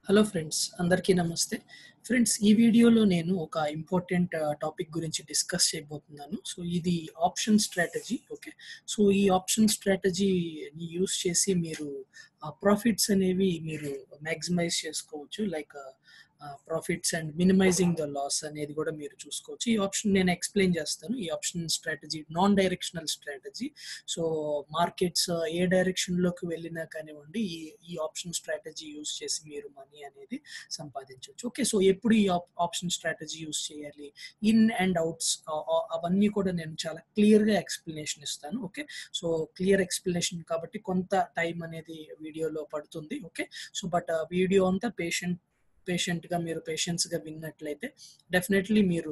hello friends అందరికీ నమస్తే friends ఈ వీడియోలో నేను ఒక ఇంపార్టెంట్ టాపిక్ గురించి డిస్కస్ చేయబోతున్నాను సో ఇది ఆప్షన్ స్ట్రాటజీ ఓకే సో ఈ ఆప్షన్ స్ట్రాటజీని యూస్ చేసి మీరు ప్రాఫిట్స్ అనేవి మీరు మ్యాక్సిమైజ్ చేసుకోవచ్చు like profits and minimising the loss అనేది కూడా మీరు చూసుకోవచ్చు ఈ ఆప్షన్ నేను ఎక్స్ప్లెయిన్ చేస్తాను ఈ option strategy non directional strategy so markets ఏ డైరెక్షన్లోకి వెళ్ళినా కానివ్వండి ఈ ఈ ఆప్షన్ స్ట్రాటజీ యూస్ చేసి మీరు మనీ అనేది సంపాదించవచ్చు ఓకే సో ఎప్పుడు ఈ ఆప్షన్ స్ట్రాటజీ యూస్ చేయాలి ఇన్ అండ్ అవుట్స్ అవన్నీ కూడా నేను చాలా క్లియర్గా ఎక్స్ప్లెనేషన్ ఇస్తాను ఓకే సో క్లియర్ ఎక్స్ప్లెనేషన్ కాబట్టి కొంత టైం అనేది వీడియోలో పడుతుంది ఓకే సో బట్ వీడియో అంతా పేషెంట్ పేషెంట్గా మీరు పేషెన్స్గా విన్నట్లయితే డెఫినెట్లీ మీరు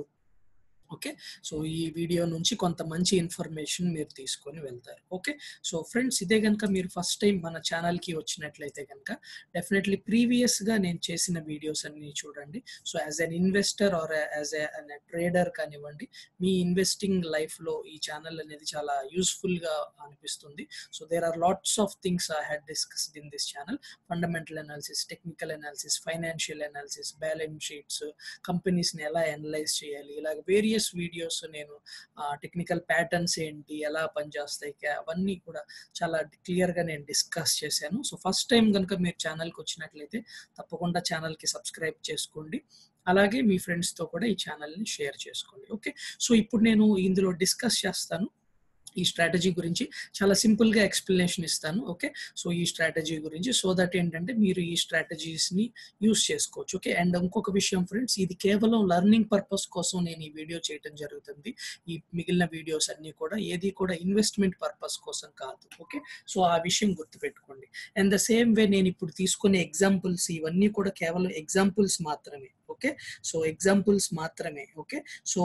ఓకే సో ఈ వీడియో నుంచి కొంత మంచి ఇన్ఫర్మేషన్ మీరు తీసుకొని వెళ్తారు ఓకే సో ఫ్రెండ్స్ ఇదే కనుక మీరు ఫస్ట్ టైం మన ఛానల్కి వచ్చినట్లయితే కనుక డెఫినెట్లీ ప్రీవియస్గా నేను చేసిన వీడియోస్ అన్ని చూడండి so as an investor or as a trader కానివ్వండి మీ ఇన్వెస్టింగ్ లైఫ్లో ఈ ఛానల్ అనేది చాలా యూస్ఫుల్గా అనిపిస్తుంది so there are lots of things I had discussed in this channel fundamental analysis technical analysis financial analysis balance sheets కంపెనీస్ని ఎలా అనలైజ్ చేయాలి ఇలాగ వేరియస్ వీడియోస్ నేను టెక్నికల్ ప్యాటర్న్స్ ఏంటి ఎలా పనిచేస్తాయి అవన్నీ కూడా చాలా క్లియర్గా నేను డిస్కస్ చేశాను సో ఫస్ట్ టైం కనుక మీరు ఛానల్కి వచ్చినట్లయితే తప్పకుండా ఛానల్కి సబ్స్క్రైబ్ చేసుకోండి అలాగే మీ ఫ్రెండ్స్తో కూడా ఈ ఛానల్ని షేర్ చేసుకోండి ఓకే సో ఇప్పుడు నేను ఇందులో డిస్కస్ చేస్తాను ఈ స్ట్రాటజీ గురించి చాలా సింపుల్గా ఎక్స్ప్లెనేషన్ ఇస్తాను ఓకే సో ఈ స్ట్రాటజీ గురించి సో దట్ ఏంటంటే మీరు ఈ స్ట్రాటజీస్ని యూస్ చేసుకోవచ్చు ఓకే అండ్ ఇంకొక విషయం ఫ్రెండ్స్ ఇది కేవలం లర్నింగ్ పర్పస్ కోసం నేను ఈ వీడియో చేయడం జరుగుతుంది ఈ మిగిలిన వీడియోస్ అన్నీ కూడా ఏది కూడా ఇన్వెస్ట్మెంట్ పర్పస్ కోసం కాదు ఓకే సో ఆ విషయం గుర్తుపెట్టుకోండి అండ్ ద సేమ్ వే నేను ఇప్పుడు తీసుకునే ఎగ్జాంపుల్స్ ఇవన్నీ కూడా కేవలం ఎగ్జాంపుల్స్ మాత్రమే ఓకే సో ఎగ్జాంపుల్స్ మాత్రమే ఓకే సో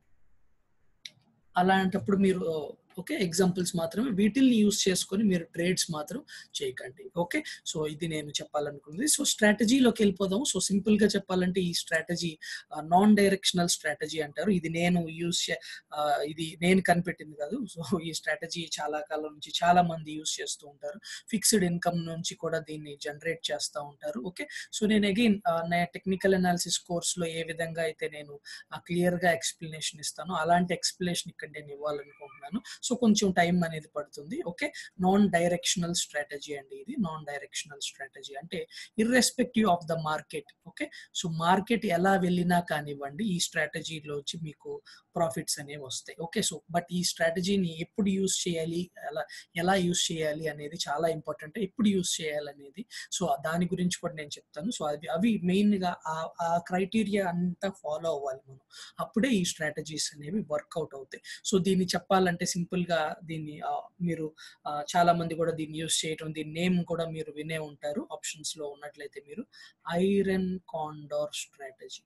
అలాంటప్పుడు మీరు ఓకే ఎగ్జాంపుల్స్ మాత్రమే వీటిల్ని యూస్ చేసుకొని మీరు ట్రేడ్స్ మాత్రం చేయకండి ఓకే సో ఇది నేను చెప్పాలనుకున్నది సో స్ట్రాటజీలోకి వెళ్ళిపోదాం సో సింపుల్గా చెప్పాలంటే ఈ స్ట్రాటజీ నాన్ డైరెక్షనల్ స్ట్రాటజీ అంటారు ఇది నేను యూస్ ఇది నేను కనిపెట్టింది కాదు సో ఈ స్ట్రాటజీ చాలా కాలం నుంచి చాలా మంది యూస్ చేస్తూ ఉంటారు ఫిక్స్డ్ ఇన్కమ్ నుంచి కూడా దీన్ని జనరేట్ చేస్తూ ఉంటారు ఓకే సో నేను అగైన్ నా టెక్నికల్ అనాలిసిస్ కోర్స్లో ఏ విధంగా అయితే నేను క్లియర్గా ఎక్స్ప్లెనేషన్ ఇస్తానో అలాంటి ఎక్స్ప్లెనేషన్ ఇక్కడ నేను ఇవ్వాలనుకుంటున్నాను సో కొంచెం టైం అనేది పడుతుంది ఓకే నాన్ డైరెక్షనల్ స్ట్రాటజీ అండి ఇది నాన్ డైరెక్షనల్ స్ట్రాటజీ అంటే irrespective of the market okay so market ఎలా వెళ్ళినా కానివ్వండి ఈ స్ట్రాటజీలో వచ్చి మీకు ప్రాఫిట్స్ అనేవి వస్తాయి ఓకే సో బట్ ఈ స్ట్రాటజీని ఎప్పుడు యూస్ చేయాలి ఎలా ఎలా యూస్ చేయాలి అనేది చాలా ఇంపార్టెంట్ ఎప్పుడు యూస్ చేయాలనేది సో దాని గురించి కూడా నేను చెప్తాను సో అవి అవి మెయిన్గా ఆ క్రైటీరియా అంతా ఫాలో అవ్వాలి మనం అప్పుడే ఈ స్ట్రాటజీస్ అనేవి వర్కౌట్ అవుతాయి సో దీన్ని చెప్పాలంటే సింపుల్గా దీన్ని మీరు చాలా మంది కూడా దీన్ని యూస్ చేయటం దీని నేమ్ కూడా మీరు వినే ఉంటారు ఆప్షన్స్లో ఉన్నట్లయితే మీరు iron condor strategy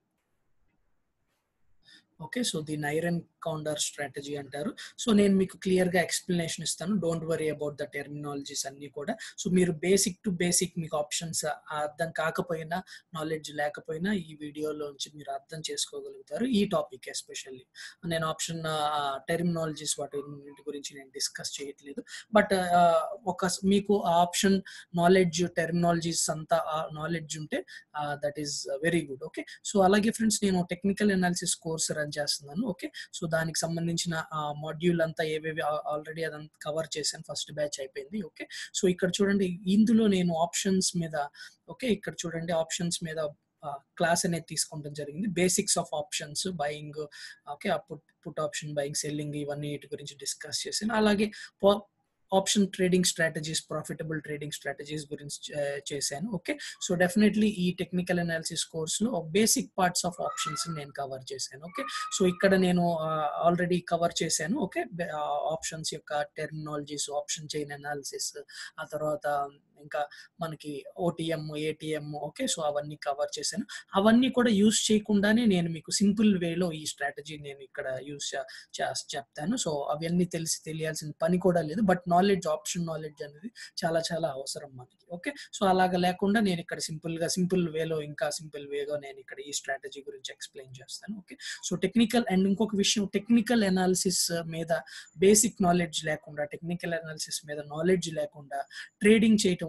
okay so దీన్ని ఐరన్ కౌండర్ స్ట్రాటజీ అంటారు సో నేను మీకు క్లియర్గా ఎక్స్ప్లెనేషన్ ఇస్తాను don't worry about the terminologies అన్నీ కూడా సో మీరు బేసిక్ టు బేసిక్ మీకు ఆప్షన్స్ అర్థం కాకపోయినా నాలెడ్జ్ లేకపోయినా ఈ వీడియోలోంచి మీరు అర్థం చేసుకోగలుగుతారు ఈ టాపిక్ ఎస్పెషల్లీ నేను ఆప్షన్ టెర్మినాలజీస్ వాటి గురించి నేను డిస్కస్ చేయట్లేదు బట్ ఒక మీకు ఆప్షన్ నాలెడ్జ్ టెర్మినాలజీస్ అంతా నాలెడ్జ్ ఉంటే that is very good okay so అలాగే ఫ్రెండ్స్ నేను టెక్నికల్ అనాలిసిస్ కోర్స్ రన్ చేస్తున్నాను ఓకే సో దానికి సంబంధించిన మాడ్యూల్ అంతా ఏవేవి ఆల్రెడీ అదంతా కవర్ చేశాను ఫస్ట్ బ్యాచ్ అయిపోయింది ఓకే సో ఇక్కడ చూడండి ఇందులో నేను ఆప్షన్స్ మీద ఓకే ఇక్కడ చూడండి ఆప్షన్స్ మీద క్లాస్ అనేది తీసుకోవడం జరిగింది basics of options buying okay put put option buying selling ఇవన్నీ వీటి గురించి డిస్కస్ చేశాను అలాగే option trading strategies profitable trading strategies గురించి చేశాను ఓకే సో డెఫినెట్లీ ఈ టెక్నికల్ అనాలిసిస్ కోర్స్లో బేసిక్ పార్ట్స్ ఆఫ్ ఆప్షన్స్ నేను కవర్ చేశాను ఓకే సో ఇక్కడ నేను ఆల్రెడీ కవర్ చేశాను ఓకే ఆప్షన్స్ యొక్క టెర్మినాలజీస్ ఆప్షన్ చైన్ అనాలిసిస్ ఆ తర్వాత ఇంకా మనకి ఓటీఎం ఏటీఎం ఓకే సో అవన్నీ కవర్ చేశాను అవన్నీ కూడా యూస్ చేయకుండానే నేను మీకు సింపుల్ వేలో ఈ స్ట్రాటజీ నేను ఇక్కడ యూస్ చెప్తాను సో అవన్నీ తెలిసి తెలియాల్సిన పని కూడా లేదు బట్ నాలెడ్జ్ ఆప్షన్ నాలెడ్జ్ అనేది చాలా చాలా అవసరం మనకి ఓకే సో అలాగ లేకుండా నేను ఇక్కడ సింపుల్గా సింపుల్ వేలో ఇంకా సింపుల్ వేగా నేను ఇక్కడ ఈ స్ట్రాటజీ గురించి ఎక్స్ప్లెయిన్ చేస్తాను ఓకే సో టెక్నికల్ అండ్ ఇంకొక విషయం టెక్నికల్ అనాలిసిస్ మీద బేసిక్ నాలెడ్జ్ లేకుండా టెక్నికల్ అనాలిసిస్ మీద నాలెడ్జ్ లేకుండా ట్రేడింగ్ చేయటం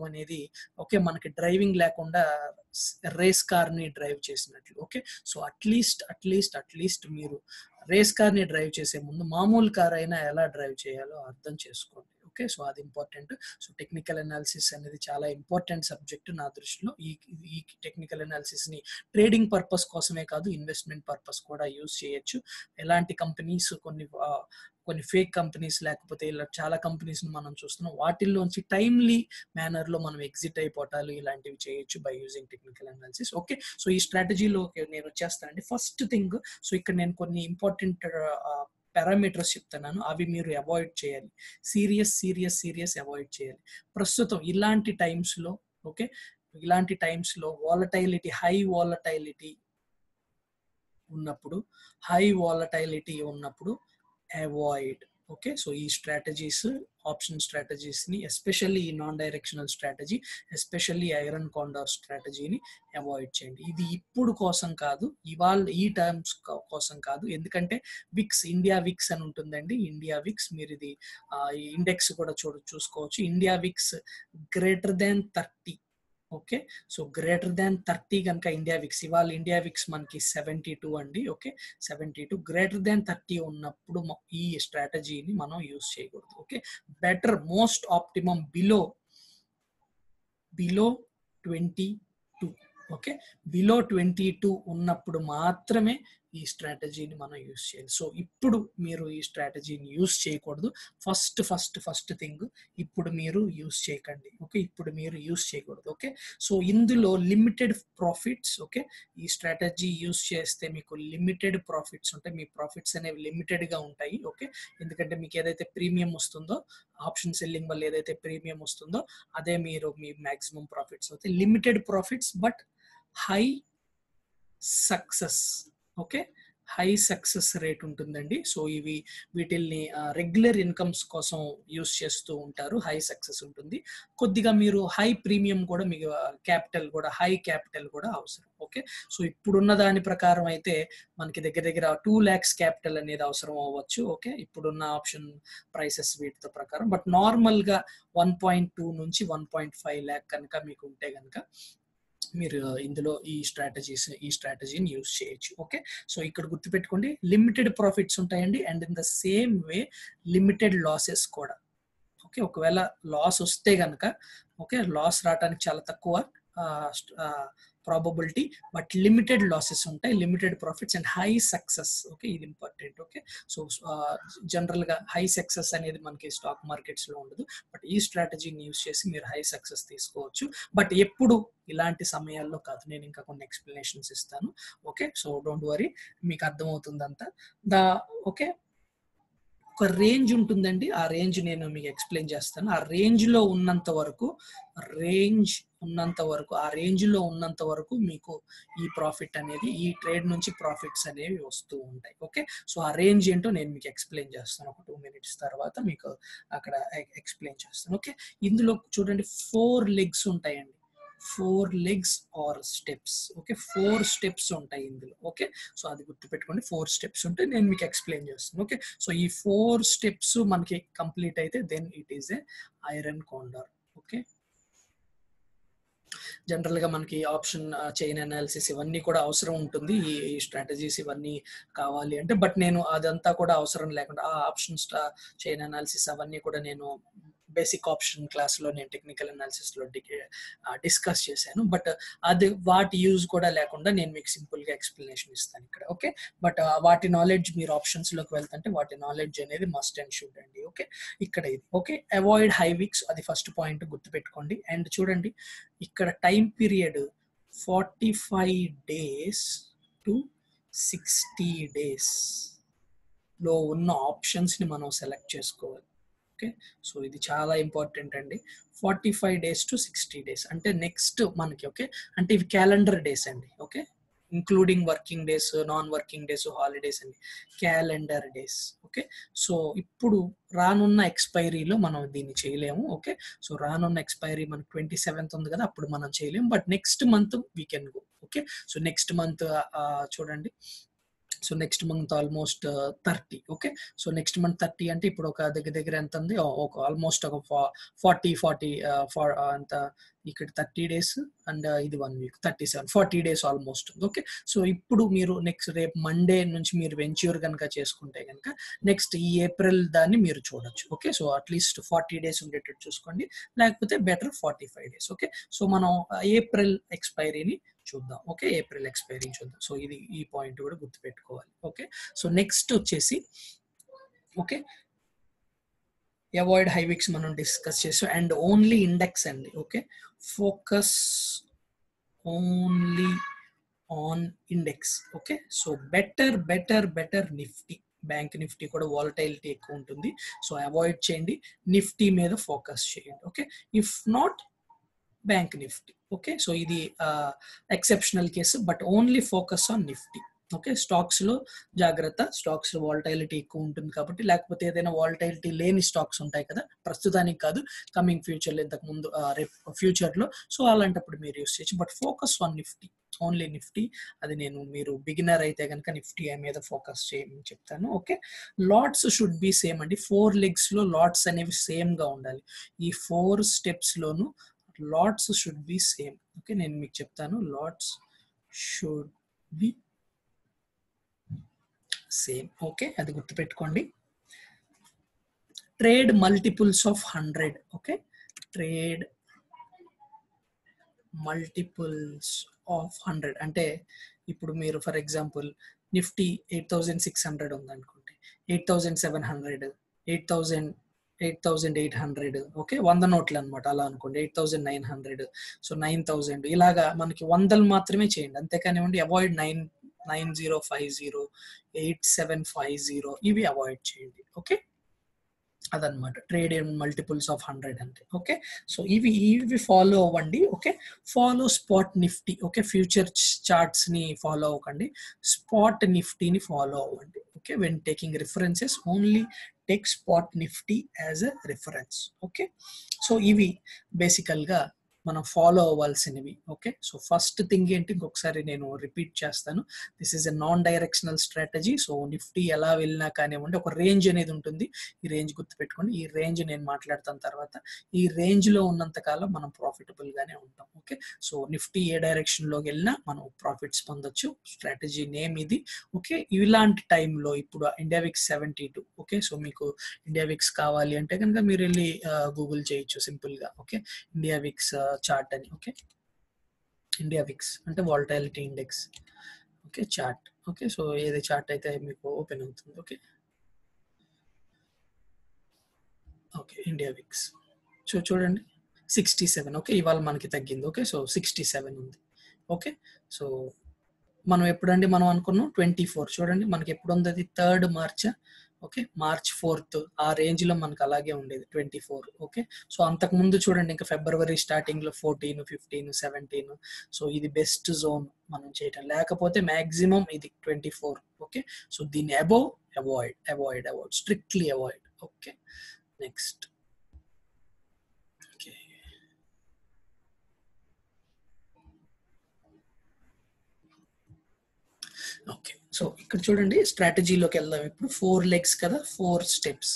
చేయటం అనేది ఓకే మనకి డ్రైవింగ్ లేకుండా రేస్ కార్ ని డ్రైవ్ చేసినట్లు okay so at least at least at least మీరు రేస్ కార్ ని డ్రైవ్ చేసే ముందు మామూలు కార్ అయినా ఎలా డ్రైవ్ చేయాలో అర్థం చేసుకోండి ఓకే సో అది ఇంపార్టెంట్ సో టెక్నికల్ అనాలిసిస్ అనేది చాలా ఇంపార్టెంట్ సబ్జెక్ట్ నా దృష్టిలో ఈ ఈ టెక్నికల్ అనాలిసిస్ ని ట్రేడింగ్ పర్పస్ కోసమే కాదు ఇన్వెస్ట్మెంట్ పర్పస్ కూడా యూజ్ చేయొచ్చు ఎలాంటి కంపెనీస్ కొన్ని ఆ, కొన్ని ఫేక్ కంపెనీస్ లేకపోతే ఇలా చాలా కంపెనీస్ మనం చూస్తున్నాం వాటిల్లోంచి టైమ్లీ మేనర్ లో మనం ఎగ్జిట్ అయిపోవటాలు ఇలాంటివి చేయొచ్చు by using technical analysis okay so ఈ స్ట్రాటజీలో నేను వచ్చేస్తానండి ఫస్ట్ థింగ్ సో ఇక్కడ నేను కొన్ని ఇంపార్టెంట్ పారామీటర్స్ చెప్తున్నాను అవి మీరు అవాయిడ్ చేయాలి సీరియస్ సీరియస్ సీరియస్ అవాయిడ్ చేయాలి ప్రస్తుతం ఇలాంటి times లో ఓకే ఇలాంటి times లో వాలటైలిటీ హై వాలటైలిటీ ఉన్నప్పుడు హై వాలటైలిటీ ఉన్నప్పుడు అవాయిడ్ ఓకే సో ఈ స్ట్రాటజీస్ ఆప్షన్ స్ట్రాటజీస్ ని ఎస్పెషల్లీ ఈ non directional strategy especially iron condor స్ట్రాటజీని అవాయిడ్ చేయండి ఇది ఇప్పుడు కోసం కాదు ఇవాళ ఈ టర్మ్స్ కోసం కాదు ఎందుకంటే విక్స్ ఇండియా విక్స్ అని ఉంటుందండి ఇండియా విక్స్ మీరు ఇది ఇండెక్స్ కూడా చూడ చూసుకోవచ్చు India VIX greater than thirty okay so greater than thirty కనుక ఇండియా విక్స్ ఇవాళ ఇండియా విక్స్ మనకి సెవెంటీ టూ అండి okay seventy two greater than thirty ఉన్నప్పుడు మ- ఈ స్ట్రాటజీని మనం యూస్ చేయకూడదు okay better most optimum below below twenty two okay below twenty two ఉన్నప్పుడు మాత్రమే ఈ స్ట్రాటజీని మనం యూస్ చేయాలి సో ఇప్పుడు మీరు ఈ స్ట్రాటజీని యూస్ చేయకూడదు ఫస్ట్ ఫస్ట్ ఫస్ట్ థింగ్ ఇప్పుడు మీరు యూస్ చేయకండి ఓకే ఇప్పుడు మీరు యూస్ చేయకూడదు ఓకే సో ఇందులో లిమిటెడ్ ప్రాఫిట్స్ ఓకే ఈ స్ట్రాటజీ యూస్ చేస్తే మీకు లిమిటెడ్ ప్రాఫిట్స్ ఉంటాయి మీ ప్రాఫిట్స్ అనేవి లిమిటెడ్ గా ఉంటాయి ఓకే ఎందుకంటే మీకు ఏదైతే ప్రీమియం వస్తుందో ఆప్షన్ సెల్లింగ్ వల్ల ఏదైతే ప్రీమియం వస్తుందో అదే మీరు మీ మాక్సిమం ప్రాఫిట్స్ అవుతాయి limited profits but high success okay high success rate ఉంటుందండి సో ఇవి వీటిల్ని రెగ్యులర్ ఇన్కమ్స్ కోసం యూస్ చేస్తూ ఉంటారు హై సక్సెస్ ఉంటుంది కొద్దిగా మీరు హై ప్రీమియం కూడా మీకు క్యాపిటల్ కూడా హై క్యాపిటల్ కూడా అవసరం ఓకే సో ఇప్పుడున్న దాని ప్రకారం అయితే మనకి దగ్గర దగ్గర టూ ల్యాక్స్ క్యాపిటల్ అనేది అవసరం అవ్వచ్చు ఓకే ఇప్పుడున్న ఆప్షన్ ప్రైసెస్ వీటితో ప్రకారం బట్ నార్మల్ గా వన్ పాయింట్ టూ నుంచి వన్ పాయింట్ ఫైవ్ ల్యాక్ కనుక మీకు ఉంటే కనుక మీరు ఇందులో ఈ స్ట్రాటజీస్ ఈ స్ట్రాటజీని యూజ్ చేయొచ్చు ఓకే సో ఇక్కడ గుర్తుపెట్టుకోండి లిమిటెడ్ ప్రాఫిట్స్ ఉంటాయండి and in the same way limited losses కూడా ఓకే ఒకవేళ లాస్ వస్తే కనుక ఓకే లాస్ రావడానికి చాలా తక్కువ ప్రాబబిలిటీ బట్ లిమిటెడ్ లాసెస్ ఉంటాయి limited profits and high success okay ఇది ఇంపార్టెంట్ ఓకే సో జనరల్ గా హై సక్సెస్ అనేది మనకి స్టాక్ మార్కెట్స్ లో ఉండదు బట్ ఈ స్ట్రాటజీని యూస్ చేసి మీరు హై సక్సెస్ తీసుకోవచ్చు బట్ ఎప్పుడు ఇలాంటి సమయాల్లో కాదు నేను ఇంకా కొన్ని ఎక్స్ప్లెనేషన్స్ ఇస్తాను ఓకే సో డోంట్ వరీ మీకు అర్థమవుతుంది అంతా దా ఓకే ఒక రేంజ్ ఉంటుందండి ఆ రేంజ్ నేను మీకు ఎక్స్ప్లెయిన్ చేస్తాను ఆ రేంజ్ లో ఉన్నంత వరకు రేంజ్ ఉన్నంత వరకు ఆ రేంజ్ లో ఉన్నంత వరకు మీకు ఈ ప్రాఫిట్ అనేది ఈ ట్రేడ్ నుంచి ప్రాఫిట్స్ అనేవి వస్తూ ఉంటాయి ఓకే సో ఆ రేంజ్ ఏంటో నేను మీకు ఎక్స్ప్లెయిన్ చేస్తాను ఒక టూ మినిట్స్ తర్వాత మీకు అక్కడ ఎక్స్ప్లెయిన్ చేస్తాను ఓకే ఇందులో చూడండి ఫోర్ లెగ్స్ ఉంటాయండి four legs or steps okay four steps ఉంటాయి ఇందులో ఓకే సో అది గుర్తుపెట్టుకోండి ఫోర్ స్టెప్స్ ఉంటే నేను మీకు ఎక్స్ప్లెయిన్ చేస్తాను ఓకే సో ఈ ఫోర్ స్టెప్స్ మనకి కంప్లీట్ అయితే then it is a iron condor okay general గా మనకి ఆప్షన్ చైన్ అనాలిసిస్ ఇవన్నీ కూడా అవసరం ఉంటుంది ఈ స్ట్రాటజీస్ ఇవన్నీ కావాలి అంటే బట్ నేను అదంతా కూడా అవసరం లేకుండా ఆ ఆప్షన్ చైన్ అనాలిసిస్ అవన్నీ కూడా నేను బేసిక్ ఆప్షన్ క్లాస్ లో నేను టెక్నికల్ అనాలిసిస్ లో డిస్కస్ చేశాను బట్ అది వాటి యూజ్ కూడా లేకుండా నేను మీకు సింపుల్ గా ఎక్స్ప్లెనేషన్ ఇస్తాను ఇక్కడ ఓకే బట్ వాటి నాలెడ్జ్ మీరు ఆప్షన్స్ లోకి వెళ్తుంటే వాటి నాలెడ్జ్ అనేది మస్ట్ అండ్ షుడ్ అండి ఓకే ఇక్కడ ఇది ఓకే అవాయిడ్ హై వీక్స్ అది ఫస్ట్ పాయింట్ గుర్తుపెట్టుకోండి అండ్ చూడండి ఇక్కడ time period forty five days to sixty days లో ఉన్న ఆప్షన్స్ ని మనం సెలెక్ట్ చేసుకోవాలి ఓకే సో ఇది చాలా ఇంపార్టెంట్ అండి forty five days to sixty days అంటే నెక్స్ట్ మనకి ఓకే అంటే ఇవి క్యాలెండర్ డేస్ అండి okay including working days non working days holidays అండి క్యాలెండర్ డేస్ ఓకే సో ఇప్పుడు రానున్న ఎక్స్పైరీలో మనం దీన్ని చేయలేము ఓకే సో రానున్న ఎక్స్పైరీ మనకి ట్వంటీ సెవెంత్ ఉంది కదా అప్పుడు మనం చేయలేము but next month we can go okay so next month చూడండి so next month almost thirty okay so next month thirty అంటే ఇప్పుడు ఒక దగ్గర దగ్గర ఎంత ఉంది ఒక ఆల్మోస్ట్ ఒక ఫార్టీ ఫార్టీ అంత ఇక్కడ థర్టీ డేస్ అండ్ ఇది one week thirty seven forty days almost okay so ఇప్పుడు మీరు నెక్స్ట్ రేపు మండే నుంచి మీరు వెంచ్యూర్ కనుక చేసుకుంటే కనుక నెక్స్ట్ ఈ ఏప్రిల్ దాన్ని మీరు చూడొచ్చు okay so at least forty days ఉండేటట్టు చూసుకోండి లేకపోతే better forty five days okay so మనం ఏప్రిల్ ఎక్స్పైరీని చూద్దాం ఓకే ఏప్రిల్ ఎక్స్పైరీ చూద్దాం సో ఇది ఈ పాయింట్ కూడా గుర్తుపెట్టుకోవాలి ఓకే సో నెక్స్ట్ వచ్చేసి ఓకే అవాయిడ్ హైవిక్స్ మనం డిస్కస్ చేసాం అండ్ ఓన్లీ ఇండెక్స్ అండి okay focus only on index okay so better better better Nifty bank Nifty కూడా వాలటైలిటీ ఎక్కువ ఉంటుంది సో అవాయిడ్ చేయండి నిఫ్టీ మీద ఫోకస్ చేయండి okay if not bank Nifty okay so ఇది exceptional case but only focus on Nifty okay stocks లో జాగ్రత్త stocks లో వాలటైలిటీ ఎక్కువ ఉంటుంది కాబట్టి లేకపోతే ఏదైనా వాలటైలిటీ లేని స్టాక్స్ ఉంటాయి కదా ప్రస్తుతానికి కాదు కమింగ్ ఫ్యూచర్ లో ఇంతకు ముందు రేపు ఫ్యూచర్ లో సో అలాంటప్పుడు మీరు యూస్ చేయొచ్చు but focus on Nifty only Nifty అది నేను మీరు బిగినర్ అయితే కనుక నిఫ్టీ మీద ఫోకస్ చేయమని చెప్తాను okay lots should be same అండి ఫోర్ లెగ్స్ లో లాట్స్ అనేవి సేమ్ గా ఉండాలి ఈ ఫోర్ స్టెప్స్ లోను lots should be same okay నేను మీకు చెప్తాను lots should be same okay అది గుర్తుపెట్టుకోండి trade multiples of hundred okay trade multiples of hundred అంటే ఇప్పుడు మీరు for example Nifty eight thousand six hundred ఉందనుకోండి eight thousand seven hundred eight thousand eight thousand eight hundred okay వంద నోట్లు అనమాట అలా అనుకోండి eight thousand nine hundred so nine thousand ఇలాగా మనకి వందలు మాత్రమే చేయండి అంతేకానివ్వండి avoid nine nine zero five zero eight seven five zero ఇవి అవాయిడ్ చేయండి ఓకే అదనమాట trade in multiples of hundred అంటే ఓకే సో ఇవి ఇవి ఫాలో అవ్వండి okay follow spot Nifty okay future charts ని ఫాలో అవ్వకండి స్పాట్ నిఫ్టీని ఫాలో అవ్వండి okay when taking references only take spot Nifty as a reference okay so ఇవి బేసికల్గా మనం ఫాలో అవ్వాల్సినవి ఓకే సో ఫస్ట్ థింగ్ ఏంటి ఇంకొకసారి నేను రిపీట్ చేస్తాను this is a non directional strategy so Nifty ఎలా వెళ్ళినా కానివ్వండి ఒక రేంజ్ అనేది ఉంటుంది ఈ రేంజ్ గుర్తుపెట్టుకోండి ఈ రేంజ్ నేను మాట్లాడతాను తర్వాత ఈ రేంజ్ లో ఉన్నంత కాలం మనం ప్రాఫిటబుల్ గానే ఉంటాం ఓకే సో నిఫ్టీ ఏ డైరెక్షన్ లోకి వెళ్ళినా మనం ప్రాఫిట్స్ పొందొచ్చు స్ట్రాటజీ నేమ్ ఇది ఓకే ఇలాంటి టైంలో ఇప్పుడు India VIX seventy two okay so మీకు ఇండియా విక్స్ కావాలి అంటే కనుక మీరు వెళ్ళి గూగుల్ చేయొచ్చు సింపుల్ గా ఓకే ఇండియా విక్స్ చార్ట్ అని ఓకే ఇండియా విక్స్ అంటే volatility index okay chart okay so ఏది చార్ట్ అయితే మీకు ఓపెన్ అవుతుంది okay okay India VIX so చూడండి సిక్స్టీ సెవెన్ ఓకే ఇవాళ మనకి తగ్గింది ఓకే సో సిక్స్టీ సెవెన్ ఉంది ఓకే సో మనం ఎప్పుడండి మనం అనుకున్నాం ట్వంటీ ఫోర్ చూడండి మనకి ఎప్పుడు ఉంది అది third March okay March fourth ఆ రేంజ్ లో మనకు అలాగే ఉండేది ట్వంటీ ఫోర్ ఓకే సో అంతకు ముందు చూడండి ఇంకా ఫిబ్రవరి స్టార్టింగ్ లో ఫోర్టీన్ ఫిఫ్టీన్ సెవెంటీన్ సో ఇది బెస్ట్ జోన్ మనం చేయటం లేకపోతే మాక్సిమం ఇది ట్వంటీ ఫోర్ ఓకే సో దీన్ని above avoid avoid avoid strictly avoid okay next okay okay so ఇక్కడ చూడండి స్ట్రాటజీలోకి వెళ్దాం ఇప్పుడు ఫోర్ లెగ్స్ కదా ఫోర్ స్టెప్స్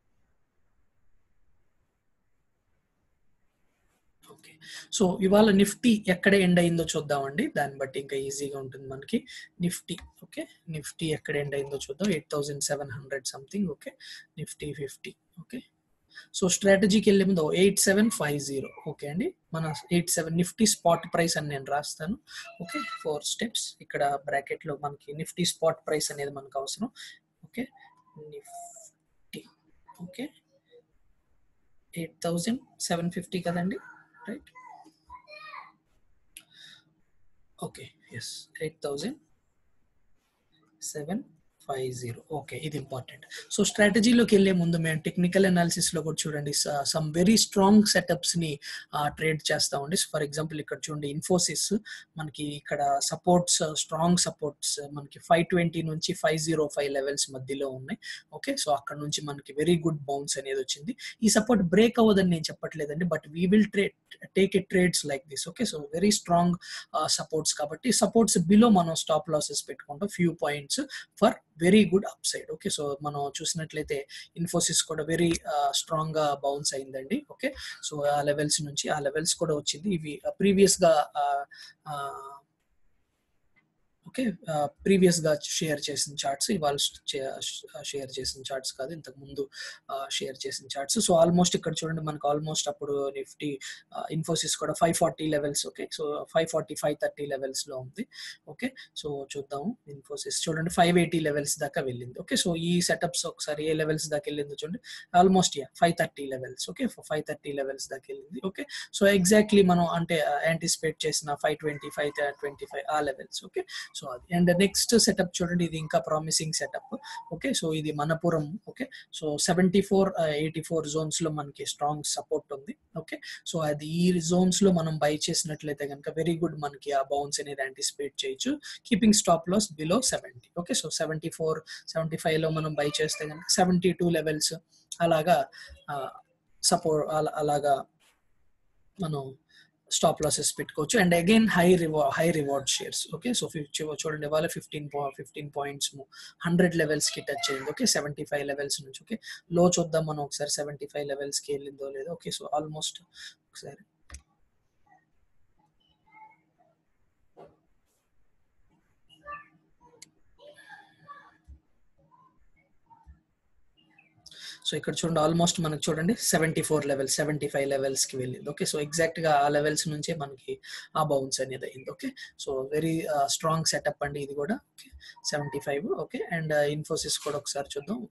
ఓకే సో ఇవాళ నిఫ్టీ ఎక్కడ ఎండ్ అయిందో చూద్దామండి దాన్ని బట్టి ఇంకా ఈజీగా ఉంటుంది మనకి నిఫ్టీ ఓకే నిఫ్టీ ఎక్కడ ఎండ్ అయిందో చూద్దాం eight thousand seven hundred something okay Nifty fifty okay so స్ట్రాటజీకి వెళ్ళే ముందు eight seven five zero okay అండి మన eight seven Nifty spot price అని నేను రాస్తాను ఓకే ఫోర్ స్టెప్స్ ఇక్కడ బ్రాకెట్లో మనకి నిఫ్టీ స్పాట్ ప్రైస్ అనేది మనకు అవసరం okay Nifty okay eight thousand seven fifty కదండి right okay yes eight thousand seven five zero okay ఇది ఇంపార్టెంట్ సో స్ట్రాటజీలోకి వెళ్ళే ముందు మేము టెక్నికల్ అనాలిసిస్ లో కూడా చూడండి సమ్ వెరీ స్ట్రాంగ్ సెటప్స్ ని ట్రేడ్ చేస్తామండి ఫర్ ఎగ్జాంపుల్ ఇక్కడ చూడండి ఇన్ఫోసిస్ మనకి ఇక్కడ సపోర్ట్స్ స్ట్రాంగ్ సపోర్ట్స్ మనకి ఫైవ్ ట్వంటీ నుంచి ఫైవ్ జీరో ఫైవ్ లెవెల్స్ మధ్యలో ఉన్నాయి ఓకే సో అక్కడ నుంచి మనకి వెరీ గుడ్ బౌన్స్ అనేది వచ్చింది ఈ సపోర్ట్ బ్రేక్ అవ్వదని నేను చెప్పట్లేదండి but we will trade take a trades like this okay so very strong supports కాబట్టి సపోర్ట్స్ బిలో మనం స్టాప్ లాసెస్ పెట్టుకుంటాం few points for very good upside okay so మనం చూసినట్లయితే ఇన్ఫోసిస్ కూడా వెరీ స్ట్రాంగ్ గా బౌన్స్ అయిందండి okay so ఆ levels నుంచి ఆ లెవెల్స్ కూడా వచ్చింది ఇవి ప్రీవియస్ గా ఓకే ప్రీవియస్ గా షేర్ చేసిన చార్ట్స్ ఇవాళ షేర్ చేసిన చార్ట్స్ కాదు ఇంతకు ముందు షేర్ చేసిన చార్ట్స్ సో ఆల్మోస్ట్ ఇక్కడ చూడండి మనకు ఆల్మోస్ట్ అప్పుడు నిఫ్టీ ఇన్ఫోసిస్ కూడా five forty levels okay so five forty five thirty levels లో ఉంది ఓకే సో చూద్దాం ఇన్ఫోసిస్ చూడండి ఫైవ్ ఎయిటీ లెవెల్స్ దాకా వెళ్ళింది ఓకే సో ఈ సెటప్స్ ఒకసారి ఏ లెవెల్స్ దాకా వెళ్ళిందో చూడండి almost yeah five thirty levels okay five thirty levels దాకా వెళ్ళింది ఓకే సో ఎగ్జాక్ట్లీ మనం అంటే యాంటిసిపేట్ చేసిన five twenty five twenty five ఆ లెవెల్స్ ఓకే సో అది అండ్ నెక్స్ట్ సెటప్ చూడండి ఇది ఇంకా ప్రామిసింగ్ సెటప్ ఓకే సో ఇది Manappuram okay so seventy four eighty four zones లో మనకి స్ట్రాంగ్ సపోర్ట్ ఉంది ఓకే సో అది ఈ జోన్స్ లో మనం బై చేసినట్లయితే కనుక వెరీ గుడ్ మనకి ఆ బౌన్స్ అనేది యాంటిసిపేట్ చేయొచ్చు keeping stop loss below seventy okay so seventy four seventy five లో మనం బై చేస్తే కనుక సెవెంటీ టూ లెవెల్స్ అలాగా సపోర్ట్ అలాగా మనం స్టాప్ లాసెస్ పెట్టుకోవచ్చు and again high reward high reward shares okay so చూడండి ఇవాళ fifteen fifteen points hundred levels కి టచ్ అయింది ఓకే సెవెంటీ ఫైవ్ లెవెల్స్ నుంచి ఓకే లో చూద్దాం మనం ఒకసారి సెవెంటీ ఫైవ్ లెవెల్స్ కి వెళ్ళిందో లేదో ఓకే సో ఆల్మోస్ట్ ఒకసారి సో ఇక్కడ చూడండి ఆల్మోస్ట్ మనకి చూడండి seventy four levels seventy five levels కి వెళ్ళింది ఓకే సో ఎగ్జాక్ట్ గా ఆ లెవెల్స్ నుంచే మనకి ఆ బౌన్స్ అనేది అయింది okay so very strong setup అండి ఇది కూడా okay seventy five okay and Infosys కూడా ఒకసారి చూద్దాం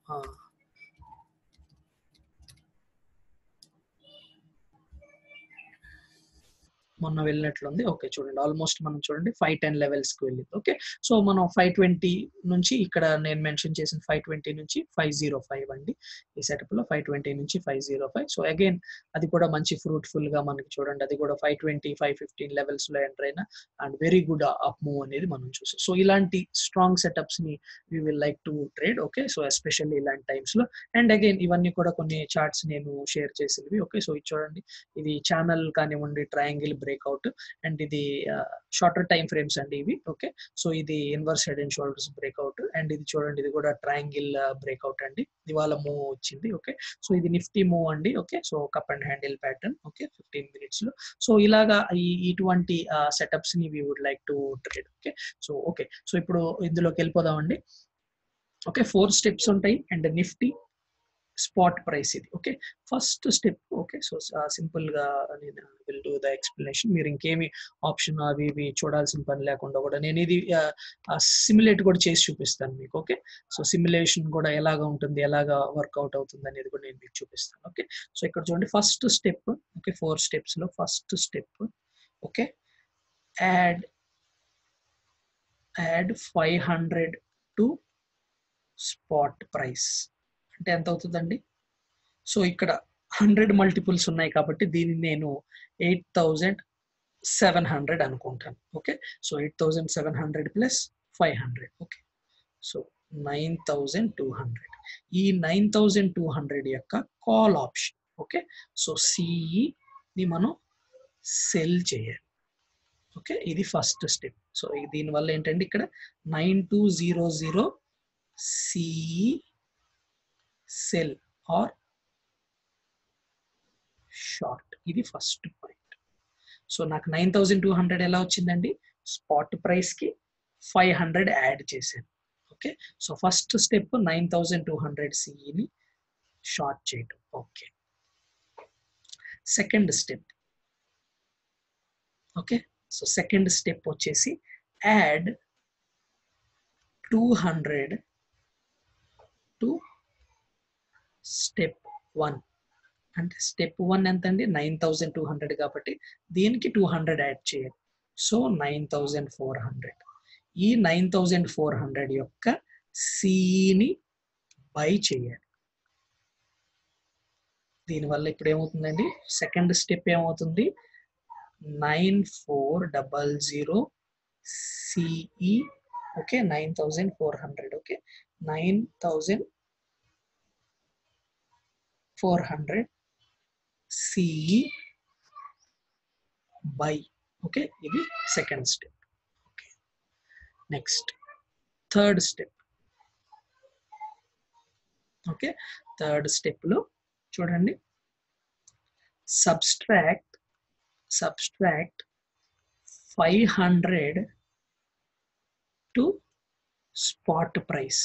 మొన్న వెళ్ళినట్లుంది ఓకే చూడండి ఆల్మోస్ట్ మనం చూడండి ఫైవ్ టెన్ లెవెల్స్ కి వెళ్ళింది ఓకే సో మనం ఫైవ్ ట్వంటీ నుంచి ఇక్కడ నేను మెన్షన్ చేసిన ఫైవ్ ట్వంటీ నుంచి ఫైవ్ జీరో ఫైవ్ అండి ఈ సెటప్ లో ఫైవ్ ట్వంటీ నుంచి five zero five so again అది కూడా మంచి ఫ్రూట్ఫుల్ గా మనకి చూడండి అది కూడా five twenty five fifteen levels లో ఎంటర్ అయినా and very good up move అనేది మనం చూసాం సో ఇలాంటి స్ట్రాంగ్ సెటప్స్ ని we will like to trade okay so especially ఇలాంటి టైమ్స్ లో అండ్ అగైన్ ఇవన్నీ కూడా కొన్ని చార్ట్స్ నేను షేర్ చేసినవి ఓకే సో ఇది చూడండి ఇది ఛానల్ కానివ్వండి ట్రయాంగిల్ బ్రేక్అవుట్ అండ్ ఇది షార్టర్ టైం ఫ్రేమ్స్ అండి ఇవి ఓకే సో ఇది inverse head and shoulders breakout and ఇది చూడండి ఇది కూడా ట్రయాంగిల్ బ్రేక్అవుట్ అండి ఇవాళ మూవ్ వచ్చింది ఓకే సో ఇది నిఫ్టీ మూవ్ అండి okay so cup and handle pattern okay fifteen minutes లో సో ఇలాగా ఈ ఇటువంటి సెటప్స్ ని we would like to trade okay so okay so ఇప్పుడు ఇందులోకి వెళ్ళిపోదామండి ఓకే ఫోర్ స్టెప్స్ ఉంటాయి అండ్ నిఫ్టీ స్పాట్ ప్రైస్ ఇది okay first step okay so simple గా నేను విల్ డూ ద ఎక్స్ప్లెనేషన్ మీరు ఇంకేమి ఆప్షన్ అవి ఇవి చూడాల్సిన పని లేకుండా కూడా నేను ఇది సిమ్యులేట్ కూడా చేసి చూపిస్తాను మీకు ఓకే సో సిమ్యులేషన్ కూడా ఎలాగా ఉంటుంది ఎలాగా వర్కౌట్ అవుతుంది అనేది కూడా నేను మీకు చూపిస్తాను ఓకే సో ఇక్కడ చూడండి first step okay four steps లో first step okay add add five hundred to spot price అంటే ఎంత అవుతుందండి సో ఇక్కడ హండ్రెడ్ మల్టిపుల్స్ ఉన్నాయి కాబట్టి దీన్ని నేను ఎయిట్ థౌజండ్ సెవెన్ హండ్రెడ్ అనుకుంటాను okay so eight thousand seven hundred plus five hundred okay so nine thousand two hundred ఈ నైన్ థౌజండ్ టూ హండ్రెడ్ యొక్క కాల్ ఆప్షన్ ఓకే సో సిఈని మనం సెల్ చేయాలి ఓకే ఇది ఫస్ట్ స్టెప్ సో దీనివల్ల ఏంటంటే ఇక్కడ nine two zero zero CE sell or short ఇది ఫస్ట్ పాయింట్ సో నాకు నైన్ థౌజండ్ టూ హండ్రెడ్ ఎలా వచ్చిందండి స్పాట్ ప్రైస్ కి ఫైవ్ హండ్రెడ్ యాడ్ చేశాను okay so first step nine thousand two hundred సిఈని షార్ట్ చేయటం okay second step okay so second step వచ్చేసి add two hundred to step one అంటే step one ఎంత అండి నైన్ థౌజండ్ టూ హండ్రెడ్ కాబట్టి దీనికి two hundred add చేయాలి so nine thousand four hundred ఈ నైన్ థౌజండ్ ఫోర్ హండ్రెడ్ యొక్క సిని బై చేయాలి దీనివల్ల ఇప్పుడు ఏమవుతుందండి సెకండ్ స్టెప్ ఏమవుతుంది nine four double zero CE okay nine thousand four hundred okay nine thousand four hundred CE buy okay ఇది second step okay next third step okay third స్టెప్లో చూడండి subtract subtract five hundred to spot price